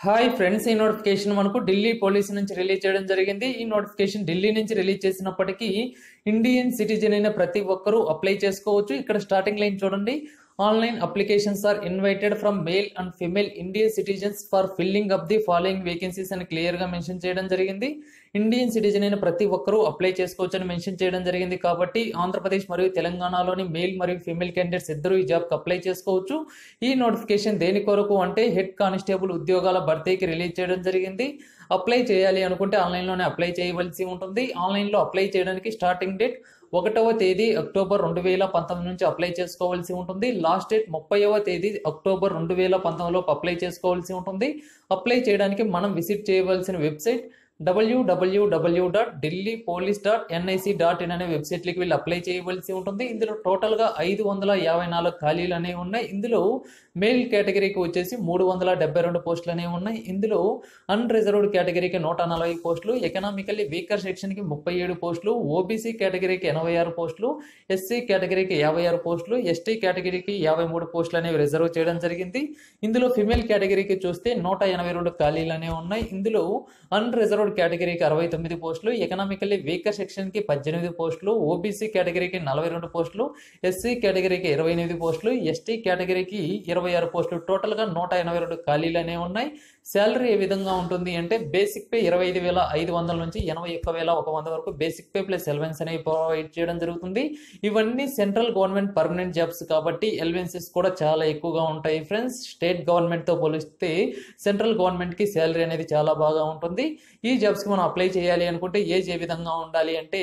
hi friends ఈ notification మనకు Delhi police నుంచి రిలీజ్ చేయడం జరిగింది ఈ నోటిఫికేషన్ ఢిల్లీ నుంచి రిలీజ్ చేసినప్పటికీ ఇండియన్ సిటిజన్ అయిన ప్రతి ఒక్కరూ అప్లై చేసుకోవచ్చు ఇక్కడ స్టార్టింగ్ లైన్ చూడండి online applications are invited from male and female Indian citizens for filling up the following vacancies అని క్లియర్ గా మెన్షన్ చేయడం జరిగింది ఇండియన్ సిటిజన్ అయిన ప్రతి ఒక్కరూ అప్లై చేసుకోవచ్చు అని మెన్షన్ చేయడం జరిగింది కాబట్టి ఆంధ్రప్రదేశ్ మరియు తెలంగాణలోని మేల్ మరియు ఫిమేల్ క్యాండిడేట్స్ ఇద్దరు ఈ జాబ్కి అప్లై చేసుకోవచ్చు ఈ నోటిఫికేషన్ దేని కొరకు అంటే హెడ్ కానిస్టేబుల్ ఉద్యోగాల భర్తీకి రిలీజ్ చేయడం జరిగింది అప్లై చేయాలి అనుకుంటే ఆన్లైన్లోనే అప్లై చేయవలసి ఉంటుంది ఆన్లైన్లో అప్లై చేయడానికి స్టార్టింగ్ డేట్ ఒకటవ తేదీ అక్టోబర్ రెండు వేల పంతొమ్మిది నుంచి అప్లై చేసుకోవాల్సి ఉంటుంది లాస్ట్ డేట్ ముప్పైవ తేదీ అక్టోబర్ రెండు వేల పంతొమ్మిదిలోపు అప్లై చేసుకోవాల్సి ఉంటుంది అప్లై చేయడానికి మనం విజిట్ చేయవలసిన website W W W dot Delhi police dot NIC dot in అనే వెబ్సైట్కి వెళ్ళి అప్లై చేయవలసి ఉంటుంది ఇందులో టోటల్గా ఐదు వందల యాభై నాలుగు ఖాళీలు అనేవి ఉన్నాయి ఇందులో మేల్ కేటగిరీకి వచ్చేసి మూడు వందల డెబ్బై రెండు పోస్టులు అనేవి ఉన్నాయి ఇందులో అన్రిజర్వ్డ్ కేటగిరీకి నూట నలభై పోస్టులు ఎకనామికల్లీ వీకర్ సెక్షన్కి ముప్పై ఏడు పోస్టులు ఓబీసీ కేటగిరీకి ఎనభై ఆరు పోస్టులు ఎస్సీ కేటగిరీకి యాభై ఆరు పోస్టులు ఎస్టీ కేటగిరీకి యాభై మూడు పోస్టులు అనేవి రిజర్వ్ చేయడం జరిగింది ఇందులో ఫిమేల్ కేటగిరీకి చూస్తే నూట ఎనభై రెండు ఖాళీలు అనేవి ఉన్నాయి ఇందులో అన్రిజర్వ్డ్ కేటగిరీకి అరవై తొమ్మిది పోస్టులు ఎకనామికల్లీ వీకర్ సెక్షన్కి పద్దెనిమిది పోస్టులు ఓబీసీ కేటగిరీకి నలభై రెండు పోస్టులు ఎస్సీ కేటగిరీకి ఇరవై ఎనిమిది పోస్టులు ఎస్టీ కేటగిరీకి ఇరవై ఆరు పోస్టులు టోటల్గా నూట ఎనభై రెండు ఖాళీలు అనేవి ఉన్నాయి శాలరీ ఏ విధంగా ఉంటుంది అంటే బేసిక్ పే ఇరవై ఐదు వేల ఐదు వందల నుంచి ఎనభై ఒక్క వేల ఒక వంద వరకు బేసిక్ పే ప్లస్ ఎలవెన్స్ అనేవి ప్రొవైడ్ చేయడం జరుగుతుంది ఇవన్నీ సెంట్రల్ గవర్నమెంట్ పర్మనెంట్ జాబ్స్ కాబట్టి ఎలవెన్సెస్ కూడా చాలా ఎక్కువగా ఉంటాయి ఫ్రెండ్స్ స్టేట్ గవర్నమెంట్తో పోలిస్తే సెంట్రల్ గవర్నమెంట్కి శాలరీ అనేది చాలా బాగా ఉంటుంది ఈ జాబ్స్కి మనం అప్లై చేయాలి అనుకుంటే ఏజ్ ఏ విధంగా ఉండాలి అంటే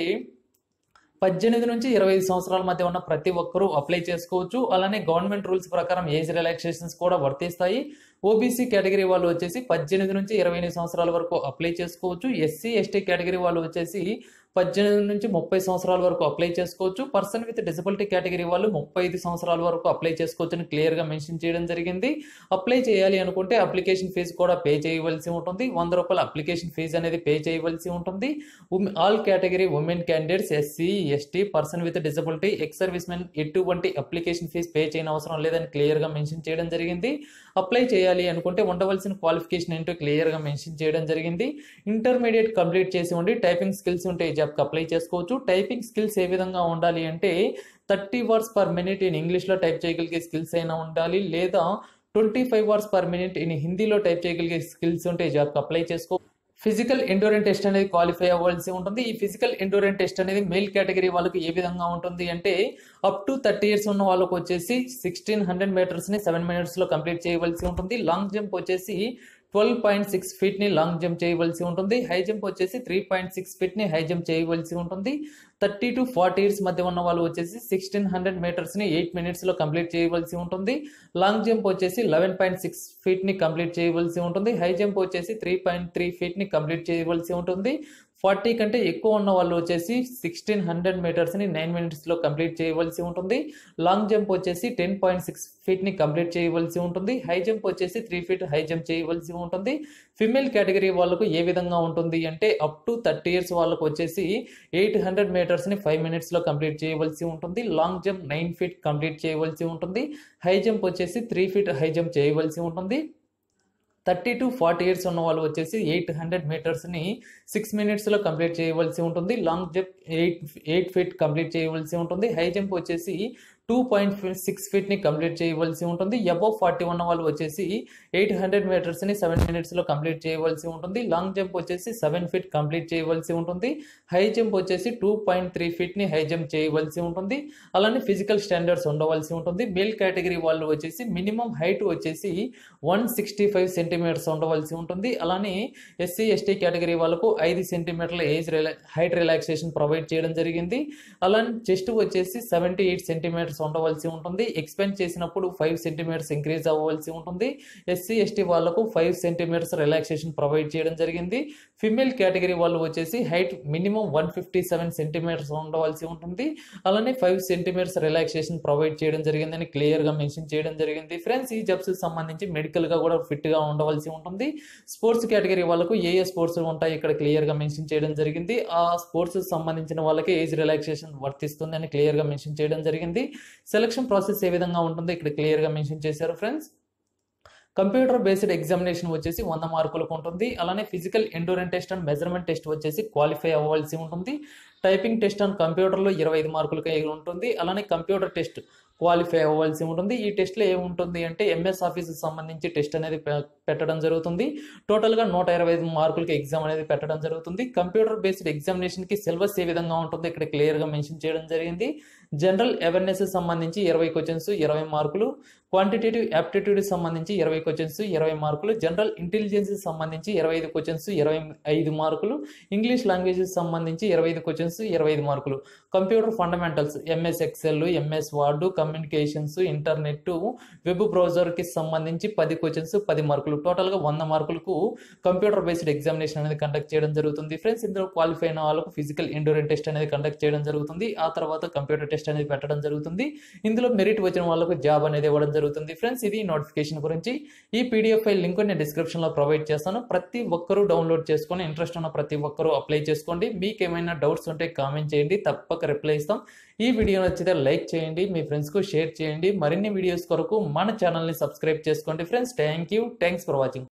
పద్దెనిమిది నుంచి ఇరవై ఐదు సంవత్సరాల మధ్య ఉన్న ప్రతి ఒక్కరూ అప్లై చేసుకోవచ్చు అలానే గవర్నమెంట్ రూల్స్ ప్రకారం ఏజ్ రిలాక్సేషన్స్ కూడా వర్తిస్తాయి ఓబీసీ కేటగిరీ వాళ్ళు వచ్చేసి పద్దెనిమిది నుంచి ఇరవై ఎనిమిది సంవత్సరాల వరకు అప్లై చేసుకోవచ్చు ఎస్సీ ఎస్టీ కేటగిరీ వాళ్ళు వచ్చేసి పద్దెనిమిది నుంచి ముప్పై సంవత్సరాల వరకు అప్లై చేసుకోవచ్చు పర్సన్ విత్ డిసబిలిటీ కేటగిరీ వాళ్ళు ముప్పై ఐదు సంవత్సరాల వరకు అప్లై చేసుకోవచ్చు అని క్లియర్గా మెన్షన్ చేయడం జరిగింది అప్లై చేయాలి అనుకుంటే అప్లికేషన్ ఫీజు కూడా పే చేయవలసి ఉంటుంది వంద రూపాయల అప్లికేషన్ ఫీజు అనేది పే చేయవలసి ఉంటుంది all category women candidates SC ST person with disability ex service men ఎటువంటి అప్లికేషన్ ఫీజు పే చేయని అవసరం లేదని క్లియర్గా మెన్షన్ చేయడం జరిగింది అప్లై చేయాలి అనుకుంటే ఉండవలసిన క్వాలిఫికేషన్ ఏంటో క్లియర్గా మెన్షన్ చేయడం జరిగింది ఇంటర్మీడియట్ కంప్లీట్ చేసి ఉండి టైపింగ్ స్కిల్స్ ఉంటే ఈ జాబ్కి అప్లై చేసుకోవచ్చు టైపింగ్ స్కిల్స్ ఏ విధంగా ఉండాలి అంటే thirty words per minute in ఇంగ్లీష్లో టైప్ చేయగలిగే స్కిల్స్ అయినా ఉండాలి లేదా twenty five words per minute in హిందీలో టైప్ చేయగలిగే స్కిల్స్ ఉంటే ఈ జాబ్కి అప్లై చేసుకో ఫిజికల్ ఎండోరెంట్ టెస్ట్ అనేది క్వాలిఫై అవ్వాల్సి ఉంటుంది ఈ ఫిజికల్ ఎండోరెంట్ టెస్ట్ అనేది మేల్ కేటగిరీ వాళ్ళకి ఏ విధంగా ఉంటుంది అంటే అప్ టు థర్టీ ఇయర్స్ ఉన్న వాళ్ళకి వచ్చేసి సిక్స్టీన్ హండ్రెడ్ మీటర్స్ని సెవెన్ మినిట్స్లో కంప్లీట్ చేయవలసి ఉంటుంది లాంగ్ జంప్ వచ్చేసి ట్వెల్వ్ పాయింట్ సిక్స్ ఫీట్ని లాంగ్ జంప్ చేయవలసి ఉంటుంది హై జంప్ వచ్చేసి త్రీ పాయింట్ సిక్స్ ఫీట్ని హై జంప్ చేయవలసి ఉంటుంది థర్టీ టు ఫార్టీ ఇయర్స్ మధ్య ఉన్న వాళ్ళు వచ్చేసి సిక్స్టీన్ హండ్రెడ్ మీటర్స్ని ఎయిట్ మినిట్స్లో కంప్లీట్ చేయవలసి ఉంటుంది లాంగ్ జంప్ వచ్చేసి లెవెన్ పాయింట్ సిక్స్ ఫీట్ని కంప్లీట్ చేయవలసి ఉంటుంది హై జంప్ వచ్చేసి త్రీ పాయింట్ త్రీ ఫీట్ని కంప్లీట్ చేయవలసి ఉంటుంది ఫార్టీ కంటే ఎక్కువ ఉన్న వాళ్ళు వచ్చేసి సిక్స్టీన్ హండ్రెడ్ మీటర్స్ని నైన్ మినిట్స్లో కంప్లీట్ చేయవలసి ఉంటుంది లాంగ్ జంప్ వచ్చేసి టెన్ పాయింట్ సిక్స్ ఫీట్ని కంప్లీట్ చేయవలసి ఉంటుంది హై జంప్ వచ్చేసి త్రీ ఫీట్ హై జంప్ చేయవలసి ఉంటుంది ఫిమేల్ కేటగిరీ వాళ్ళకు ఏ విధంగా ఉంటుంది అంటే అప్ టు థర్టీ ఇయర్స్ వాళ్ళకు వచ్చేసి ఎయిట్ హండ్రెడ్ మీటర్స్ని ఫైవ్ మినిట్స్లో కంప్లీట్ చేయవలసి ఉంటుంది long jump nine feet complete చేయవలసి ఉంటుంది హై జంప్ వచ్చేసి త్రీ ఫీట్ హై జంప్ చేయవలసి ఉంటుంది థర్టీ టు ఫార్టీ ఇయర్స్ ఉన్న వాళ్ళు వచ్చేసి ఎయిట్ హండ్రెడ్ మీటర్స్ని సిక్స్ మినిట్స్లో కంప్లీట్ చేయవలసి ఉంటుంది long jump eight eight feet complete చేయవలసి ఉంటుంది హై జంప్ వచ్చేసి టూ పాయింట్ సిక్స్ ఫీట్ని కంప్లీట్ చేయవలసి ఉంటుంది అబౌవ్ ఫార్టీ ఉన్న వాళ్ళు వచ్చేసి ఎయిట్ హండ్రెడ్ మీటర్స్ని సెవెన్ మినిట్స్లో కంప్లీట్ చేయవలసి ఉంటుంది లాంగ్ జంప్ వచ్చేసి సెవెన్ ఫీట్ కంప్లీట్ చేయవలసి ఉంటుంది హై జంప్ వచ్చేసి టూ పాయింట్ త్రీ ఫీట్ని హై జంప్ చేయవలసి ఉంటుంది అలానే ఫిజికల్ స్టాండర్డ్స్ ఉండవలసి ఉంటుంది మేల్ కేటగిరీ వాళ్ళు వచ్చేసి మినిమం హైట్ వచ్చేసి వన్ సిక్స్టీ ఫైవ్ సెంటీమీటర్స్ ఉండవలసి ఉంటుంది అలానే ఎస్సీ ఎస్టీ కేటగిరీ వాళ్ళకు ఐదు సెంటీమీటర్ల ఏజ్ రిలా హైట్ రిలాక్సేషన్ ప్రొవైడ్ చేయడం జరిగింది అలానే చెస్ట్ వచ్చేసి సెవెంటీ ఎయిట్ సెంటీమీటర్స్ ఉండవలసి ఉంటుంది ఎక్స్పెండ్ చేసినప్పుడు ఫైవ్ సెంటీమీటర్స్ ఇంక్రీజ్ అవ్వవలసి ఉంటుంది ఎస్సీ ఎస్టీ వాళ్ళకు ఫైవ్ సెంటీమీటర్స్ రిలాక్సేషన్ ప్రొవైడ్ చేయడం జరిగింది ఫిమేల్ కేటగిరీ వాళ్ళు వచ్చేసి height minimum one fifty seven centimetres ఉండవలసి ఉంటుంది అలానే ఫైవ్ సెంటీమీటర్స్ రిలాక్సేషన్ ప్రొవైడ్ చేయడం జరిగిందని క్లియర్గా మెన్షన్ చేయడం జరిగింది ఫ్రెండ్స్ ఈ జాబ్స్ సంబంధించి మెడికల్గా కూడా ఫిట్గా ఉండవలసి ఉంటుంది స్పోర్ట్స్ కేటగిరీ వాళ్ళకు ఏ ఏ స్పోర్ట్స్ ఉంటాయి ఇక్కడ క్లియర్గా మెన్షన్ చేయడం జరిగింది ఆ స్పోర్ట్స్ సంబంధించిన వాళ్ళకి ఏజ్ రిలాక్సేషన్ వర్తిస్తుంది అని క్లియర్గా మెన్షన్ చేయడం జరిగింది సెలక్షన్ ప్రాసెస్ ఏ విధంగా ఉంటుందో ఇక్కడ క్లియర్గా మెన్షన్ చేశారు ఫ్రెండ్స్ కంప్యూటర్ బేస్డ్ ఎగ్జామినేషన్ వచ్చేసి వంద మార్కులకు ఉంటుంది అలానే physical endurance test and measurement test వచ్చేసి క్వాలిఫై అవ్వాల్సి ఉంటుంది టైపింగ్ టెస్ట్ అండ్ కంప్యూటర్లో ఇరవై ఐదు మార్కులకి ఉంటుంది అలానే కంప్యూటర్ టెస్ట్ క్వాలిఫై అవ్వాల్సి ఉంటుంది ఈ టెస్ట్లో ఏముంటుంది అంటే ఎంఎస్ ఆఫీస్కి సంబంధించి టెస్ట్ అనేది పె- పెట్టడం జరుగుతుంది టోటల్గా నూట ఇరవై ఐదు మార్కులకి ఎగ్జామ్ అనేది పెట్టడం జరుగుతుంది కంప్యూటర్ బేస్డ్ ఎగ్జామినేషన్కి సిలబస్ ఏ విధంగా ఉంటుందో ఇక్కడ క్లియర్గా మెన్షన్ చేయడం జరిగింది జనరల్ అవేర్నెస్ సంబంధించి ఇరవై క్వశ్చన్స్ ఇరవై మార్కులు క్వాంటిటేటివ్ యాప్టిట్యూడ్ సంబంధించి ఇరవై క్వశ్చన్స్ ఇరవై మార్కులు జనరల్ ఇంటెలిజెన్స్ సంబంధించి ఇరవై ఐదు క్వశ్చన్స్ ఇరవై ఐదు మార్కులు ఇంగ్లీష్ లాంగ్వేజ్ సంబంధించి ఇరవై ఐదు క్వశ్చన్స్ ఇరవై ఐదు మార్కులు computer fundamentals MS Excel MS Word communications internet web బ్రౌజర్కి సంబంధించి పది క్వశ్చన్స్ పది మార్కులు టోటల్గా వంద మార్కులకు కంప్యూటర్ బేస్డ్ ఎగ్జామినేషన్ అనేది కండక్ట్ చేయడం జరుగుతుంది ఫ్రెండ్స్ ఇందులో క్వాలిఫై అయిన వాళ్ళకు ఫిజికల్ ఎండూరెంట్ టెస్ట్ అనేది కండక్ట్ చేయడం జరుగుతుంది ఆ తర్వాత కంప్యూటర్ టెస్ట్ అనేది పెట్టడం జరుగుతుంది ఇందులో మెరిట్ వచ్చిన వాళ్ళకు జాబ్ అనేది ఇవ్వడం జరుగుతుంది ఫ్రెండ్స్ ఇది నోటిఫికేషన్ గురించి ఈ పీడిఎఫ్ ఫైల్ లింక్ నేను డిస్క్రిప్షన్లో ప్రొవైడ్ చేస్తాను ప్రతి ఒక్కరూ డౌన్లోడ్ చేసుకొని ఇంట్రెస్ట్ ఉన్న ప్రతి ఒక్కరూ అప్లై చేసుకోండి మీకు ఏమైనా డౌట్స్ ఉంటే కామెంట్ చేయండి తప్పక రిప్లై ఇస్తాం ఈ వీడియో నచ్చితే లైక్ చేయండి మీ ఫ్రెండ్స్కు షేర్ చేయండి మరిన్ని వీడియోస్ కొరకు మన ఛానల్ని సబ్స్క్రైబ్ చేసుకోండి friends thank you thanks for watching